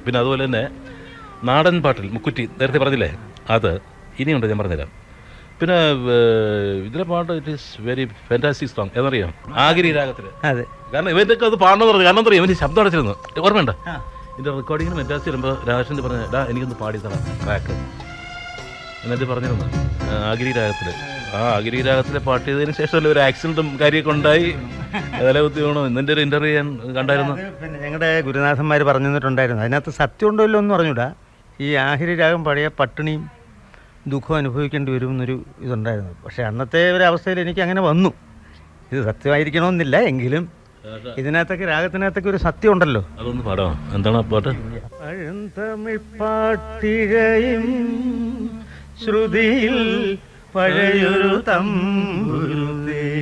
പിന്നെ അതുപോലെ തന്നെ നാടൻ പാട്ടിൽ മുക്കുറ്റി നേരത്തെ പറഞ്ഞില്ലേ അത് ഇനിയുണ്ട് ഞാൻ പറഞ്ഞുതരാം പിന്നെ ഏഹ്, ഇതിലെ പാട്ട് it is very fantastic song എന്നറിയാം ആഗിരി രാഗത്തിൽ അതെ കാരണം ഇവൻ്റെയൊക്കെ അത് പാടണമെന്ന് പറഞ്ഞു കാരണം എന്താ പറയുക ഇവന് ശബ്ദം അടച്ചിരുന്നു ഓർമ്മയുണ്ട് ഇതിൻ്റെ റെക്കോർഡിങ്ങിന് മെറ്റാസ് വരുമ്പോൾ രാജേഷിൻ്റെ പറഞ്ഞ ഡാ എനിക്കൊന്ന് പാടി തരാം ട്രാക്ക് എന്നിട്ട് പറഞ്ഞിരുന്നു ആ, ആഗിരി രാഗത്തിൽ ആ ആഗിരി രാഗത്തിൽ പാട്ട് ചെയ്തതിന് ശേഷമല്ലേ ഒരു ആക്സിഡൻറ്റും കാര്യമൊക്കെ ഉണ്ടായി അതല്ലേ ബുദ്ധിമുട്ടോ ഇന്നിൻ്റെ ഒരു ഇൻ്റർവ്യൂ ഞാൻ കണ്ടായിരുന്നു അത് പിന്നെ ഞങ്ങളുടെ ഗുരുനാഥന്മാർ പറഞ്ഞു തന്നിട്ടുണ്ടായിരുന്നു അതിനകത്ത് സത്യം ഉണ്ടോ ഇല്ലോ എന്ന് പറഞ്ഞൂടാ ഈ ആഹിരി രാഗം പഴയ പട്ടിണിയും ദുഃഖവും അനുഭവിക്കേണ്ടി വരും എന്നൊരു ഇതുണ്ടായിരുന്നു പക്ഷേ അന്നത്തെ ഒരു അവസ്ഥയിൽ എനിക്ക് അങ്ങനെ വന്നു ഇത് സത്യമായിരിക്കണമെന്നില്ല എങ്കിലും ഇതിനകത്തൊക്കെ രാഗത്തിനകത്തൊക്കെ ഒരു സത്യം ഉണ്ടല്ലോ അതൊന്ന് പാടാം എന്താണ് ആ പാട്ട് പഴന്തമിഴ് പാട്ടിഴയും ശ്രുതിയിൽ പഴയൊരു തമ്പുരുതേ